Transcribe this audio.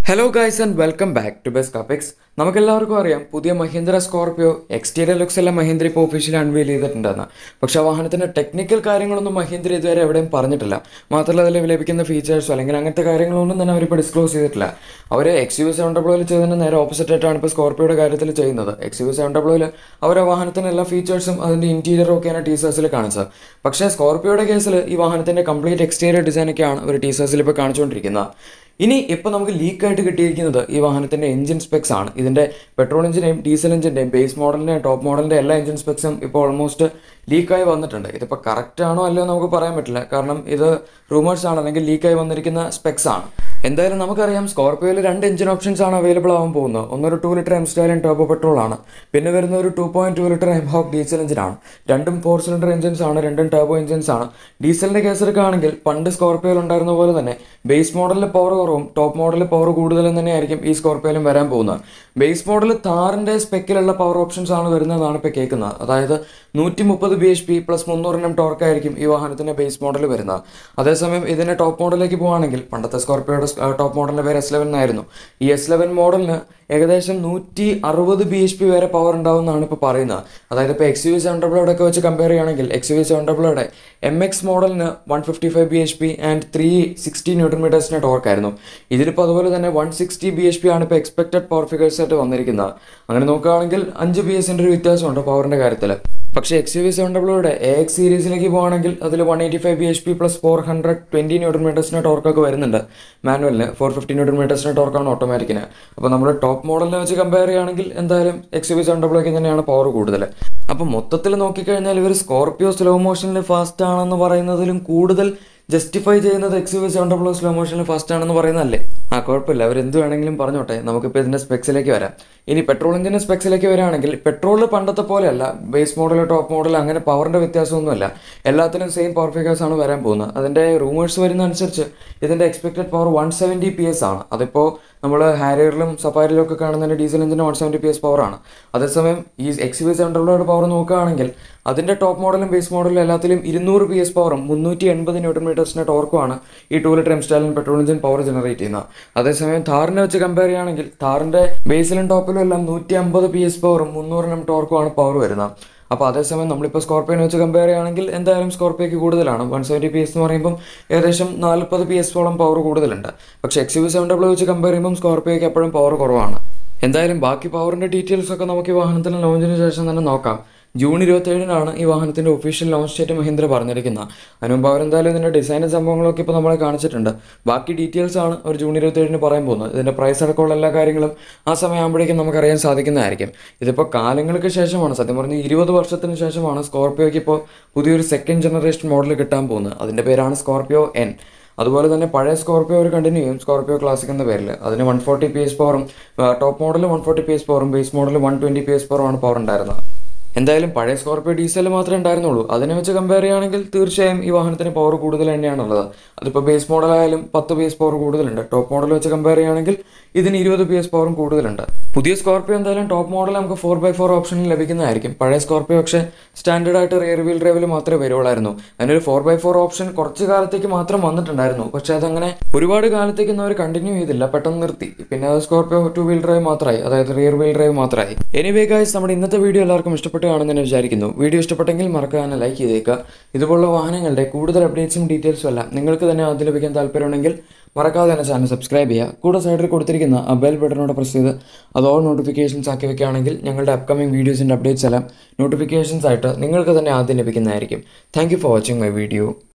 hello guys and welcome back to best kappix നമുക്കെല്ലാവർക്കും അറിയാം പുതിയ മഹീന്ദ്ര സ്കോർപിയോ എക്സ്റ്റീരിയർ ലുക്സ് എല്ലാം മഹീന്ദ്ര ഇപ്പോൾ ഒഫീഷ്യലി അൺവീൽ ചെയ്തിട്ടുണ്ടെന്ന് പക്ഷേ ആ വാഹനത്തിൻ്റെ ടെക്നിക്കൽ കാര്യങ്ങളൊന്നും മഹീന്ദ്ര ഇതുവരെ എവിടെയും പറഞ്ഞിട്ടില്ല മാത്രമല്ല അതിൽ ലഭിക്കുന്ന ഫീച്ചേഴ്സോ അല്ലെങ്കിൽ അങ്ങനത്തെ കാര്യങ്ങളൊന്നും തന്നെ അവരിപ്പോൾ ഡിസ്ക്ലോസ് ചെയ്തിട്ടില്ല അവർ എക്സ് യു സെവൻ ഡബ്ല്യൂയിൽ ചെയ്തതിന് നേരെ ഓപ്പോസിറ്റ് ആയിട്ടാണ് ഇപ്പോൾ സ്കോർപിയോയുടെ കാര്യത്തിൽ ചെയ്യുന്നത് എക്സ് യു സെവൻ ഡബ്ല്യൂയിൽ അവർ ആ വാഹനത്തിൻ്റെ എല്ലാ ഫീച്ചേഴ്സും അതിൻ്റെ ഇൻറ്റീരിയറും ഒക്കെയാണ് ടീസേഴ്സിൽ കാണിച്ചത് പക്ഷേ സ്കോർപിയോയുടെ കേസിൽ ഈ വാഹനത്തിൻ്റെ കംപ്ലീറ്റ് എക്സ്റ്റീരിയർ ഡിസൈനൊക്കെയാണ് അവർ ടീസേഴ്സിൽ ഇപ്പോൾ കാണിച്ചുകൊണ്ടിരിക്കുന്നത് ഇനി ഇപ്പോൾ നമുക്ക് ലീക്കായിട്ട് കിട്ടിയിരിക്കുന്നത് ഈ വാഹനത്തിൻ്റെ എഞ്ചിൻ സ്പെക്സ് ആണ് ഇതിൻ്റെ പെട്രോൾ എഞ്ചിൻ്റെയും ഡീസൽ എഞ്ചിൻ്റെയും ബേസ് മോഡലിൻ്റെയും ടോപ്പ് മോഡലിൻ്റെ എല്ലാ എഞ്ചിൻ സ്പെക്സും ഇപ്പോൾ ഓൾമോസ്റ്റ് ലീക്കായി വന്നിട്ടുണ്ട് ഇതിപ്പോൾ കറക്റ്റ് ആണോ അല്ലയോ നമുക്ക് പറയാൻ പറ്റില്ല കാരണം ഇത് റൂമേഴ്സ് ആണ് അല്ലെങ്കിൽ ലീക്കായി വന്നിരിക്കുന്ന സ്പെക്സ് ആണ് എന്തായാലും നമുക്കറിയാം സ്കോർപിയോയിൽ രണ്ട് എഞ്ചിൻ ഓപ്ഷൻസ് ആണ് അവൈലബിൾ ആവാൻ പോകുന്നത് ഒന്നൊരു two litre M stallion top petrol ആണ് പിന്നെ വരുന്ന ഒരു two point two litre M hawk diesel എഞ്ചിനാണ് രണ്ടും ഫോർ സിലിണ്ടർ എഞ്ചിൻസ് ആണ് രണ്ടും ടർബോ എഞ്ചിൻസ് ആണ് ഡീസലിന്റെ കേസ് എടുക്കുകയാണെങ്കിൽ പണ്ട് സ്കോർപിയോയിൽ ഉണ്ടായിരുന്ന പോലെ തന്നെ ബേസ് മോഡലിൽ പവർ കുറവും ടോപ്പ് മോഡലിൽ പവർ കൂടുതലും തന്നെയായിരിക്കും ഈ സ്കോർപിയോയിലും വരാൻ പോകുന്നത് ബേസ് മോഡൽ താറിന്റെ സ്പെക്കിലുള്ള പവർ ഓപ്ഷൻസ് ആണ് വരുന്നതെന്നാണ് ഇപ്പോൾ കേൾക്കുന്നത് അതായത് നൂറ്റി മുപ്പത് ബി എച്ച് പി പ്ലസ് മുന്നൂറിനും ടോർക്ക് ആയിരിക്കും ഈ വാഹനത്തിന്റെ ബേസ് മോഡൽ വരുന്നത് അതേസമയം ഇതിന്റെ ടോപ്പ് മോഡലിലേക്ക് പോവുകയാണെങ്കിൽ പണ്ടത്തെ സ്കോർപിയോയുടെ ടോപ്പ് മോഡലിന്റെ പേര് എസ് ലെവൻ ആയിരുന്നു ഈ എസ് ലെവൻ മോഡലിന് ഏകദേശം നൂറ്റി അറുപത് ബി എച്ച് പി വരെ പവർ ഉണ്ടാവും എന്നാണ് ഇപ്പോൾ പറയുന്നത് അതായത് ഇപ്പോൾ എക്സ് യു സെവൻ ഡബ്ല്യൂടെ ഒക്കെ വെച്ച് കമ്പയർ ചെയ്യുകയാണെങ്കിൽ എക്സ് യു സെവൻ ഡബ്ല്യൂടെ എം എക്സ് മോഡലിന് one fifty five B H P and three sixty newton മീറ്റേഴ്സിന് ടോർക്കായിരുന്നു ഇതിലിപ്പോൾ അതുപോലെ തന്നെ one sixty B H P ആണ് ഇപ്പോൾ എക്സ്പെക്റ്റഡ് പവർ ഫിഗേഴ്സ് ആയിട്ട് വന്നിരിക്കുന്നത് അങ്ങനെ നോക്കുകയാണെങ്കിൽ അഞ്ച് ബി എസിൻ്റെ ഒരു വ്യത്യാസമുണ്ട് പവറിൻ്റെ കാര്യത്തിൽ പക്ഷേ എക്സ് യു വി സെവൻ ഡബ്ല്യൂടെ എ എക്സ് സീരീസിലേക്ക് പോകുകയാണെങ്കിൽ അതിൽ one eighty five B H P plus four hundred twenty newton മീറ്റേഴ്സിന് ടോർക്കൊക്കെ വരുന്നുണ്ട് മാനുവലിന് ഫോർ ഫിഫ്റ്റി ന്യൂട്ടൺ മീറ്റേഴ്സിന് ടോർക്കാണ് ഓട്ടോമാറ്റിക്കിന് അപ്പോൾ നമ്മൾ ടോപ്പ് മോഡലിനെ വെച്ച് കമ്പയർ ചെയ്യുകയാണെങ്കിൽ എന്തായാലും എക്സ് യു വി സെവൻ ഡബ്ല്യൂക്ക് തന്നെയാണ് പവർ കൂടുതൽ അപ്പോൾ മൊത്തത്തിൽ നോക്കിക്കഴിഞ്ഞാൽ ഇവർ സ്കോർപിയോ സ്ലോ മോഷനിൽ ഫാസ്റ്റ് ആണെന്ന് പറയുന്നതിലും കൂടുതൽ ജസ്റ്റിഫൈ ചെയ്യുന്നത് X U V seven W slow മോഷനിൽ ഫാസ്റ്റ് ആണെന്ന് പറയുന്നതല്ലേ ആ കുഴപ്പമില്ല അവർ എന്ത് വേണമെങ്കിലും പറഞ്ഞോട്ടെ നമുക്കിപ്പോൾ ഇതിൻ്റെ സ്പെക്സിലേക്ക് വരാം ഇനി പെട്രോൾ എഞ്ചിൻ്റെ സ്പെക്സിലേക്ക് വരികയാണെങ്കിൽ പെട്രോൾ പണ്ടത്തെ പോലെയല്ല ബേസ് മോഡൽ ടോപ്പ് മോഡൽ അങ്ങനെ പവറിൻ്റെ വ്യത്യാസമൊന്നുമല്ല എല്ലാത്തിനും സെയിം പവർ ഫിഗേഴ്സ് ആണ് വരാൻ പോകുന്നത് അതിൻ്റെ റൂമേഴ്സ് വരുന്ന അനുസരിച്ച് ഇതിൻ്റെ expected power one seventy P S ആണ് അതിപ്പോൾ നമ്മൾ ഹാരിയറിലും സഫാരിലും ഒക്കെ കാണുന്നതിൻ്റെ ഡീസൽ എഞ്ചിന് വൺ സെവൻറ്റി പി എസ് പവറാണ് അതേസമയം ഈ എക്സ് വി സെവൻ ഡബ്ല്യൂയുടെ പവർ നോക്കുകയാണെങ്കിൽ അതിൻ്റെ ടോപ്പ് മോഡലും ബേസ് മോഡലും എല്ലാത്തിലും ഇരുന്നൂറ് പി എസ് പവറും മുന്നൂറ്റി എൺപത് ന്യൂട്ടൺ മീറ്റേഴ്സിൻ്റെ ടോർക്കുമാണ് ഈ two litre M stallion petrol engine power generate ചെയ്യുന്നത് അതേസമയം താറിനെ വെച്ച് കമ്പയർ ചെയ്യുകയാണെങ്കിൽ താറിൻ്റെ ബേസിലും ടോപ്പിലും എല്ലാം നൂറ്റി അമ്പത് പി എസ് പവറും മുന്നൂറിനും ടോർക്കുമാണ് പവർ വരുന്നത് അപ്പോൾ അതേസമയം നമ്മളിപ്പോൾ സ്കോർപ്പിയോനെ വെച്ച് കമ്പയർ ചെയ്യുകയാണെങ്കിൽ എന്തായാലും സ്കോർപ്പിയോക്ക് കൂടുതലാണ് വൺ സെവൻറ്റി പി എസ് എന്ന് പറയുമ്പം ഏകദേശം നാൽപ്പത് പി എസോളം പവർ കൂടുതലുണ്ട് പക്ഷേ എക്സ് യു സെവൻ ഡബ്ല്യൂ വെച്ച് കമ്പയർ ചെയ്യുമ്പം സ്കോർപ്പിയോക്ക് എപ്പോഴും പവർ കുറവാണ് എന്തായാലും ബാക്കി പവറിൻ്റെ ഡീറ്റെയിൽസ് ഒക്കെ നമുക്ക് ഈ വാഹനത്തിന് ലോഞ്ചിന് ശേഷം തന്നെ നോക്കാം ജൂൺ ഇരുപത്തേഴിനാണ് ഈ വാഹനത്തിൻ്റെ ഒഫീഷ്യൽ ലോഞ്ച് ഡേറ്റ് മഹീന്ദ്ര പറഞ്ഞിരിക്കുന്നത് അതിന് മുമ്പ് അവരെന്തായാലും ഇതിൻ്റെ ഡിസൈനും സംഭവങ്ങളൊക്കെ ഇപ്പോൾ നമ്മളെ കാണിച്ചിട്ടുണ്ട് ബാക്കി ഡീറ്റെയിൽസ് ആണ് അവർ ജൂൺ ഇരുപത്തേഴിന് പറയാൻ പോകുന്നത് ഇതിൻ്റെ പ്രൈസ് അടക്കമുള്ള എല്ലാ കാര്യങ്ങളും ആ സമയമാകുമ്പോഴേക്കും നമുക്കറിയാൻ സാധിക്കുന്നതായിരിക്കും ഇതിപ്പോൾ കാലങ്ങൾക്ക് ശേഷമാണ് സത്യം പറഞ്ഞ് ഇരുപത് വർഷത്തിന് ശേഷമാണ് സ്കോർപ്പിയോയ്ക്ക് ഇപ്പോൾ പുതിയൊരു സെക്കൻഡ് ജനറേഷൻ മോഡൽ കിട്ടാൻ പോകുന്നത് അതിൻ്റെ പേരാണ് സ്കോർപ്പിയോ എൻ അതുപോലെ തന്നെ പഴയ സ്കോർപ്പിയോ ഒരു കണ്ടിന്യൂ ചെയ്യും സ്കോർപ്പിയോ ക്ലാസിക് എന്ന പേരിൽ അതിന് വൺ ഫോർട്ടി പി എസ് പവറും top model one forty P S പവറും base model one twenty P S പവറുമാണ് പവർ ഉണ്ടായിരുന്നത് എന്തായാലും പഴയ സ്കോർപ്പിയോ ഡീസൽ മാത്രമേ ഉണ്ടായിരുന്നുള്ളൂ അതിനെ വെച്ച് കമ്പയർ ചെയ്യുകയാണെങ്കിൽ തീർച്ചയായും ഈ വാഹനത്തിന് പവർ കൂടുതൽ തന്നെയാണുള്ളത് അതിപ്പോൾ ബേസ് മോഡലായാലും പത്ത് പി എസ് പവർ കൂടുതലുണ്ട് ടോപ്പ് മോഡൽ വെച്ച് കമ്പയർ ചെയ്യുകയാണെങ്കിൽ ഇതിന് ഇരുപത് പി എസ് പവറും കൂടുതലുണ്ട് പുതിയ സ്കോർപ്പിയോ എന്തായാലും ടോപ്പ് മോഡൽ നമുക്ക് ഫോർ ബൈ ഫോർ ഓപ്ഷനിൽ ലഭിക്കുന്നതായിരിക്കും പഴയ സ്കോർപ്പിയോ പക്ഷേ സ്റ്റാൻഡേർഡ് ആയിട്ട് റിയർ വീൽ ഡ്രൈവിൽ മാത്രമേ വരുവുള്ളായിരുന്നു അതിനൊരു ഫോർ ബൈ ഫോർ ഓപ്ഷൻ കുറച്ച് കാലത്തേക്ക് മാത്രം വന്നിട്ടുണ്ടായിരുന്നു പക്ഷേ അതങ്ങനെ ഒരുപാട് കാലത്തേക്കൊന്നും അവർ കണ്ടിന്യൂ ചെയ്തില്ല പെട്ടെന്ന് നിർത്തി പിന്നെ അത് സ്കോർപ്പിയോ ടു വീൽ ഡ്രൈവ് മാത്രമായി അതായത് റിയർ വീൽ ഡ്രൈവ് മാത്രമായി എനിവേ ഗൈസ് നമ്മുടെ ഇന്നത്തെ വീഡിയോ എല്ലാവർക്കും ഇഷ്ടപ്പെട്ടു കാണുമെന്ന് വിചാരിക്കുന്നു വീഡിയോ ഇഷ്ടപ്പെട്ടെങ്കിൽ മറക്കാതെ ലൈക്ക് ചെയ്തേക്കുക ഇതുപോലുള്ള വാഹനങ്ങളുടെ കൂടുതൽ അപ്ഡേറ്റ്സും ഡീറ്റെയിൽസും എല്ലാം നിങ്ങൾക്ക് തന്നെ ആദ്യം ലഭിക്കാൻ താല്പര്യമുണ്ടെങ്കിൽ മറക്കാതെ തന്നെ ചാനൽ സബ്സ്ക്രൈബ് ചെയ്യുക കൂടെ സൈഡിൽ കൊടുത്തിരിക്കുന്ന ആ ബെൽ ബട്ടനോട് പ്രസ് ചെയ്ത് അത് ഓൾ നോട്ടിഫിക്കേഷൻസ് ആക്കി വെക്കുകയാണെങ്കിൽ ഞങ്ങളുടെ അപ്കമിംഗ് വീഡിയോസിൻ്റെ അപ്ഡേറ്റ്സ് എല്ലാം നോട്ടിഫിക്കേഷൻസ് ആയിട്ട് നിങ്ങൾക്ക് തന്നെ ആദ്യം ലഭിക്കുന്നതായിരിക്കും thank for watching my video